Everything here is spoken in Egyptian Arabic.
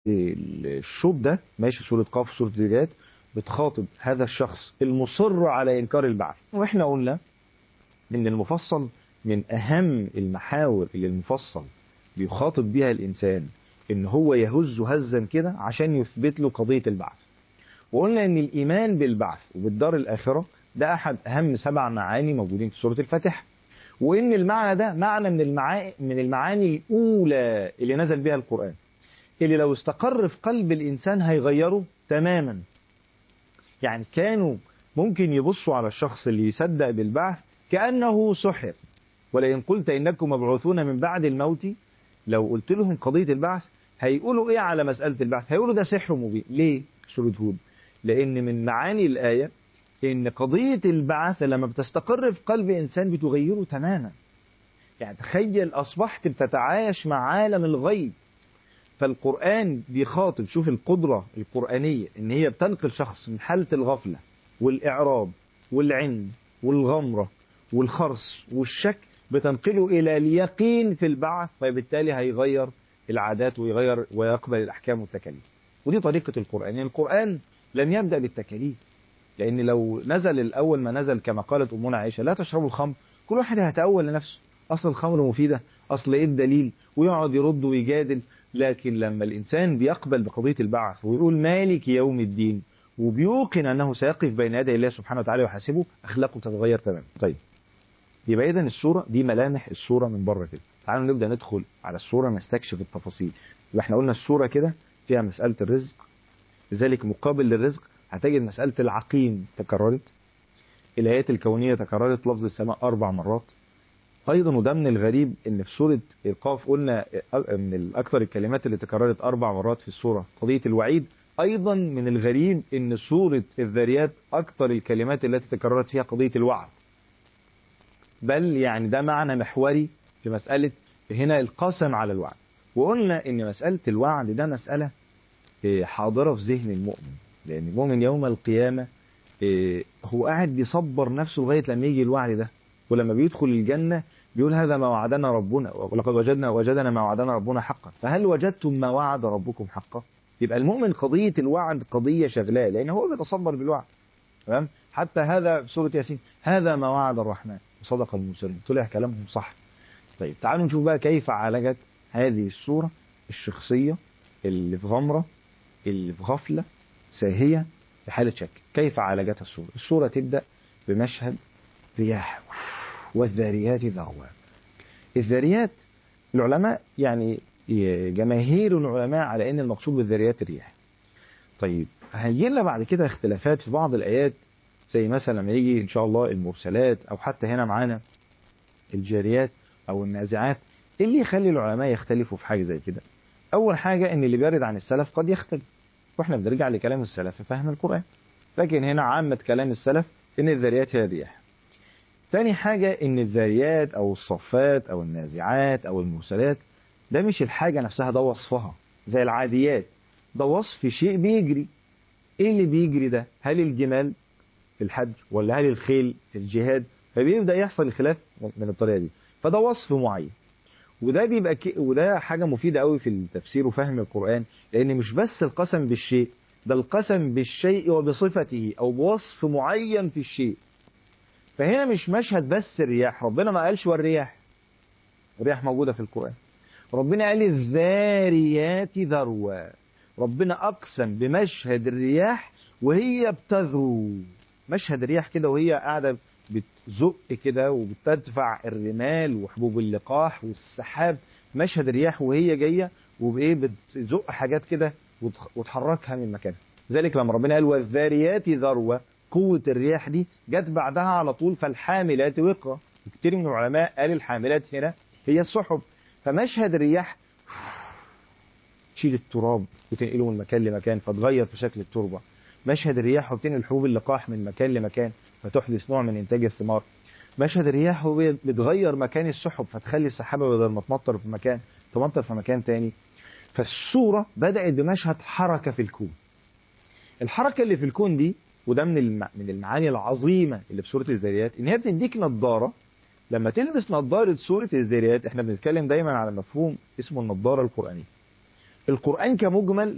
الشوط ده ماشي سورة قاف سورة الذريات بتخاطب هذا الشخص المصر على إنكار البعث وإحنا قلنا إن المفصل من أهم المحاور اللي المفصل بيخاطب بيها الإنسان إن هو يهز هزا كده عشان يثبت له قضية البعث وقلنا إن الإيمان بالبعث وبالدار الآخرة ده أحد أهم سبع معاني موجودين في سورة الفاتحة وإن المعنى ده معنى من المعاني من المعاني الأولى اللي نزل بها القرآن اللي لو استقر في قلب الإنسان هيغيره تماما يعني كانوا ممكن يبصوا على الشخص اللي يصدق بالبعث كأنه سحر ولئن قلت إنكم مبعوثون من بعد الموت لو قلت لهم قضية البعث هيقولوا إيه على مسألة البعث هيقولوا ده سحر مبين ليه سورة هود لأن من معاني الآية إن قضية البعث لما بتستقر في قلب إنسان بتغيره تماما يعني تخيل أصبحت بتتعايش مع عالم الغيب فالقرآن بيخاطب شوف القدرة القرآنية إن هي بتنقل شخص من حالة الغفلة والإعراب والعند والغمرة والخرس والشك بتنقله إلى اليقين في البعث فبالتالي هيغير العادات ويغير ويقبل الأحكام والتكاليف ودي طريقة القرآن يعني القرآن لم يبدأ بالتكاليف لأن لو نزل الأول ما نزل كما قالت أمنا عائشة لا تشربوا الخمر كل واحد هيتأول لنفسه أصل الخمر مفيدة أصل إيه الدليل ويقعد يرد ويجادل لكن لما الإنسان بيقبل بقضية البعث ويقول مالك يوم الدين وبيوقن أنه سيقف بين يدي الله سبحانه وتعالى ويحاسبه أخلاقه تتغير تماما طيب يبقى إذا الصورة دي ملامح الصورة من بره كده تعالوا نبدأ ندخل على الصورة نستكشف التفاصيل يبقى احنا قلنا الصورة كده فيها مسألة الرزق لذلك مقابل للرزق هتجد مسألة العقيم تكررت الآيات الكونية تكررت لفظ السماء أربع مرات أيضا وده من الغريب إن في سورة القاف قلنا من أكثر الكلمات اللي تكررت أربع مرات في السورة قضية الوعيد أيضا من الغريب إن سورة الذريات أكثر الكلمات التي تكررت فيها قضية الوعد بل يعني ده معنى محوري في مسألة هنا القسم على الوعد وقلنا إن مسألة الوعد ده مسألة حاضرة في ذهن المؤمن لأن المؤمن يوم القيامة هو قاعد بيصبر نفسه لغاية لما يجي الوعد ده ولما بيدخل الجنة بيقول هذا ما وعدنا ربنا ولقد وجدنا وجدنا ما وعدنا ربنا حقا فهل وجدتم ما وعد ربكم حقا يبقى المؤمن قضية الوعد قضية شغلاه لأن هو بيتصبر بالوعد تمام حتى هذا في سورة ياسين هذا ما وعد الرحمن وصدق المرسلون طلع كلامهم صح طيب تعالوا نشوف بقى كيف عالجت هذه الصورة الشخصية اللي في غمرة اللي في غفلة ساهية في حالة شك كيف عالجتها الصورة الصورة تبدأ بمشهد رياح والذاريات ذروا الذاريات العلماء يعني جماهير العلماء على ان المقصود بالذاريات الرياح طيب هيجي لنا بعد كده اختلافات في بعض الايات زي مثلا لما يجي ان شاء الله المرسلات او حتى هنا معانا الجاريات او النازعات ايه اللي يخلي العلماء يختلفوا في حاجه زي كده اول حاجه ان اللي بيرد عن السلف قد يختلف واحنا بنرجع لكلام السلف في فهم القران لكن هنا عامه كلام السلف ان الذاريات هي الرياح تاني حاجة إن الذاريات أو الصفات أو النازعات أو المرسلات ده مش الحاجة نفسها ده وصفها زي العاديات ده وصف شيء بيجري إيه اللي بيجري ده؟ هل الجمال في الحج ولا هل الخيل في الجهاد؟ فبيبدأ يحصل الخلاف من الطريقة دي فده وصف معين وده بيبقى ك... وده حاجة مفيدة قوي في التفسير وفهم القرآن لأن مش بس القسم بالشيء ده القسم بالشيء وبصفته أو بوصف معين في الشيء فهنا مش مشهد بس الرياح ربنا ما قالش والرياح الرياح موجودة في القرآن ربنا قال الذاريات ذروا ربنا أقسم بمشهد الرياح وهي بتذرو مشهد الرياح كده وهي قاعدة بتزق كده وبتدفع الرمال وحبوب اللقاح والسحاب مشهد الرياح وهي جاية وبإيه بتزق حاجات كده وتحركها من مكانها ذلك لما ربنا قال والذاريات ذروة قوة الرياح دي جت بعدها على طول فالحاملات وقرا كتير من العلماء قال الحاملات هنا هي السحب فمشهد الرياح تشيل التراب وتنقله من مكان لمكان فتغير في شكل التربة مشهد الرياح وبتنقل حبوب اللقاح من مكان لمكان فتحدث نوع من إنتاج الثمار مشهد الرياح هو بتغير مكان السحب فتخلي السحابة بدل ما تمطر في مكان تمطر في مكان تاني فالصورة بدأت بمشهد حركة في الكون الحركة اللي في الكون دي وده من الم... من المعاني العظيمة اللي في سورة الذاريات إن هي بتديك نظارة لما تلبس نظارة سورة الذاريات احنا بنتكلم دايما على مفهوم اسمه النظارة القرآنية القرآن كمجمل